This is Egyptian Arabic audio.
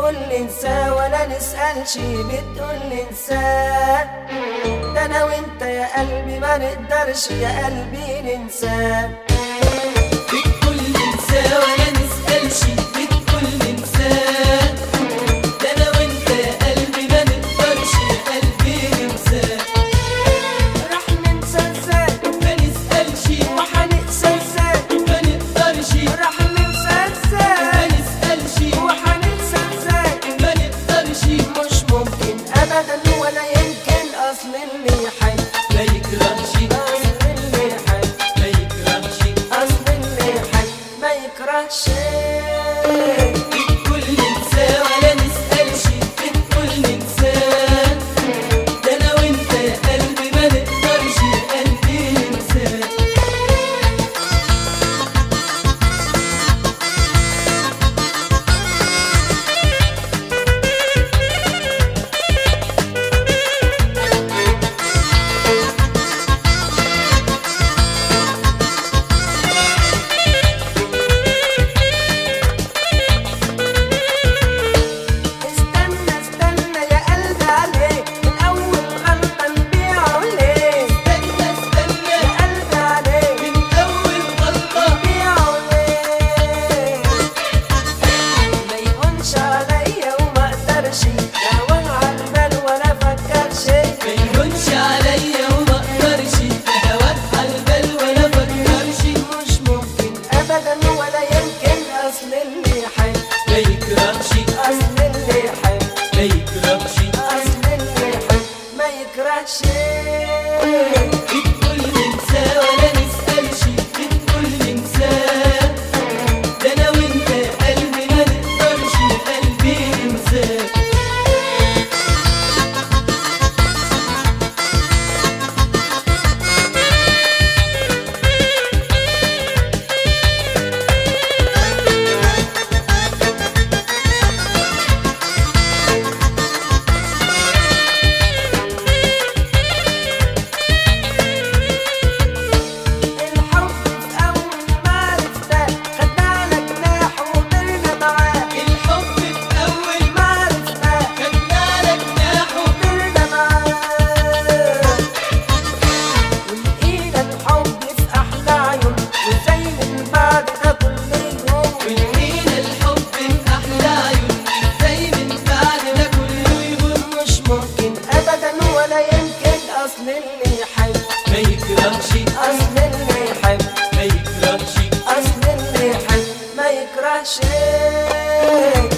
بتقول انسى ولا نسألش بتقول انسى ده انا وانت يا قلبي ما نقدرش يا قلبي ننسى بتقول ننسى ولا نسألش بتقول ننسى ده انا وانت يا قلبي ما نقدرش يا قلبي ننسى راح ننسى ازاي ما نسألش وحننسى ازاي ما نقدرش راح ننسى ما ازاي نسألش وحننسى ازاي ما نقدرش مش ممكن ابدا ولا يمكن اصل اللي حي ما يكرهش اصل اللي حي ما يكرهش اصل اللي حي ما يكرهش بتقول ننسى ولا نسألش بتقول ننسى ده انا وانت يا قلبي ما نقدرش يا قلبي ننسى استنى استنى يا قلبي عليك من اول غلطه نبيعه ليه استنى استنى يا قلبي عليك من أول غلطة نبيعه ليه ما يهونش عليا وما اقدرش لا وعى البال ولا فكرش ما يهونش عليا وما اقدرش هواك عالبال ولا فكرش مش ممكن ابدا ولا يمكن اصل اللي حي ما يكرهش اصل اللي حي ما يكرهش اصل اللي حي ما يكرهش بتقول ننسى ولا نسألش بتقول ننسى ده أنا وأنت يا قلبي ما نقدرش يا قلبي ننساك الحب في اول ما عرفته خدعنا جناح وطرنا معاه الحب في أول ما عرفته خدنا لك ناحو طرنا معاه ولقينا الحب في احلى عيون وزي من بعد ده كل يوم ولقينا الحب في أحلى عيون ازاي من بعد ده كله يهون مش ممكن ابدا ولا يمكن اصل اللي يحب ما يكرهش اصل اللي يحب ما يكرهش اصل اللي يحب ما يكرهش